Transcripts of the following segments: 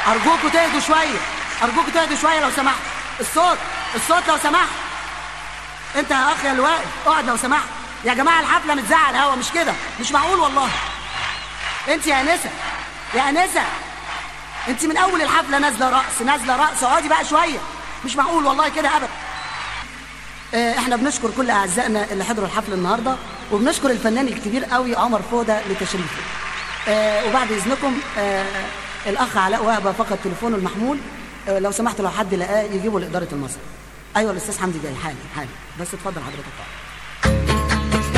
ارجوكوا تهدوا شويه ارجوكوا تهدوا شويه لو سمحت الصوت الصوت لو سمحت انت يا اخ يا اللي واقف اقعد لو سمحت يا جماعه الحفله متزعل هوا مش كده مش معقول والله انت يا انسه يا انسه انت من اول الحفله نازله رقص نازله رقص اقعدي بقى شويه مش معقول والله كده ابدا آه، احنا بنشكر كل اعزائنا اللي حضروا الحفله النهارده وبنشكر الفنان الكبير قوي عمر فوده لتشريفه آه، وبعد اذنكم آه، الاخ علاء وهبه فقد تليفونه المحمول آه، لو سمحتوا لو حد لقاه يجيبه لاداره المسرح ايوه الاستاذ حمدي جاي حالا حالا بس اتفضل حضرتك بقى.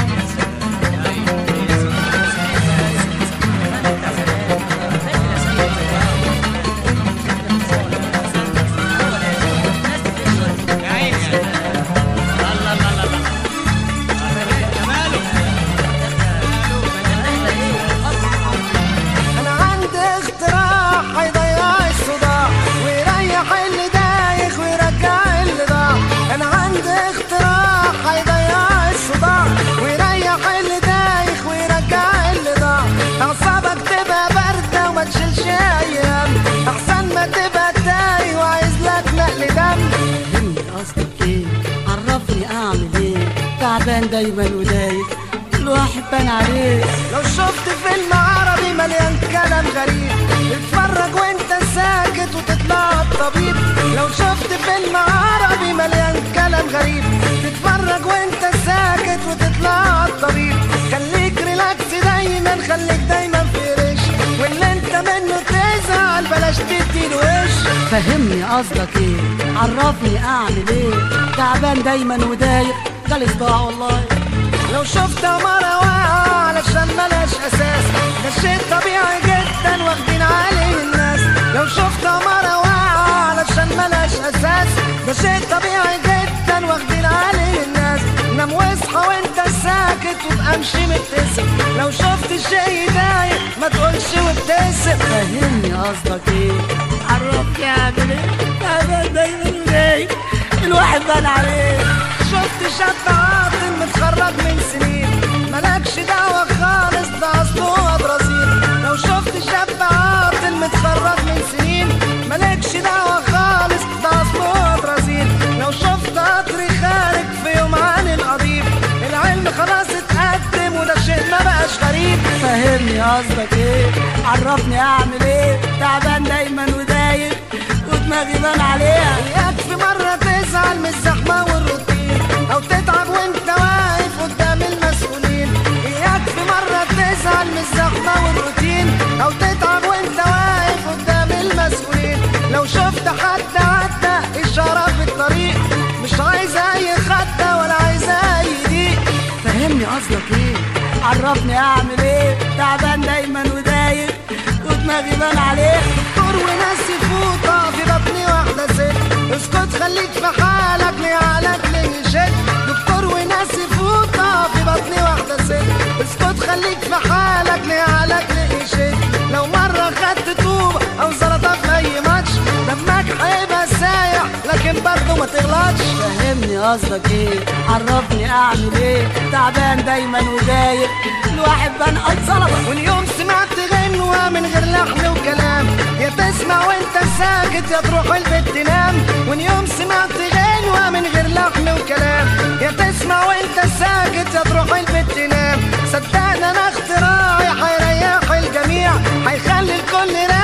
انا عندي اختراع هيضيع الصداع ويريح اللي دايخ ويرجع اللي ضاع انا عندي اختراع هيضيع الصداع ويريح اللي دايخ ويرجع اللي ضاع اعصابك تبقى باردة وما تشيلش ايام احسن ما تبقى تايه وعايز لك نقل دم فهمني قصدك ايه عرفني اعمل ايه تعبان دايما ودايخ الواحد بان عليه لو شفت فيلم عربي مليان كلام غريب اتفرج وانت ساكت وتطلع الطبيب لو شفت فيلم عربي مليان كلام غريب تتفرج وانت ساكت وتطلع الطبيب خليك ريلاكس دايما خليك دايما في ريش واللي انت منه تزعل بلاش تديله وش فهمني قصدك ايه عرفني اعمل ايه تعبان دايما ودايخ ده الصداع والله لو شفت مرة واقعة علشان ملاش أساس ده شيء طبيعي جدا واخدين عليه الناس لو شفت مرة واقعة علشان ملاش أساس ده شيء طبيعي جدا واخدين عليه الناس نام واصحى وانت ساكت وابقى امشي مبتسم لو شفت شيء يضايق ما تقولش وابتسم فهمني قصدك ايه عرفني اعمل ايه تعبان دايما ودايخ الواحد بان عليه شفت شاب عاطل متخرج من سنين ملكش دعوة خالص ده أصله برازيل لو شفت شاب عاطل متخرج من سنين ملكش دعوة خالص ده أصله برازيل لو شفت قطر خارج في يوم عن القضيب العلم خلاص اتقدم وده شيء ما بقاش غريب فهمني قصدك ايه عرفني اعمل ايه تعبان دايما ودايخ ودماغي بان عليها اياك في مرة تزعل من الزحمة والروتين أو تتعب وأنت واقف قدام المسؤولين اياك في مرة تزعل من الزحمة والروتين أو تتعب وأنت واقف قدام المسؤولين لو شفت حد عدى إشارة في الطريق مش عايز أي خدة ولا عايز أي ضيق فهمني قصدك ايه عرفني اعمل ايه تعبان دايما ودايخ ودماغي بان عليه دكتور وناس فوطة في بطني واحدة ست اسكت خليك في حالك ليه عقلك ليه يشد دكتور وناس فوطة في بطني واحدة ست اسكت خليك في حالك ليه عقلك ليه يشد لو مرة خدت طوبة أو زلطة في أي ماتش دمك هيبقى سايح لكن برضه ما تغلطش فهمني قصدك ايه عرفني اعمل ايه تعبان دايما ودايخ الواحد بان صلبة واليوم سمعت غنوة من غير لحن وكلام يا تسمع وانت ساكت يا تروح البيت تنام واليوم سمعت غنوة من غير لحن وكلام يا تسمع وانت ساكت يا تروح البيت تنام صدقني انا اختراعي هيريح الجميع هيخلي الكل رايق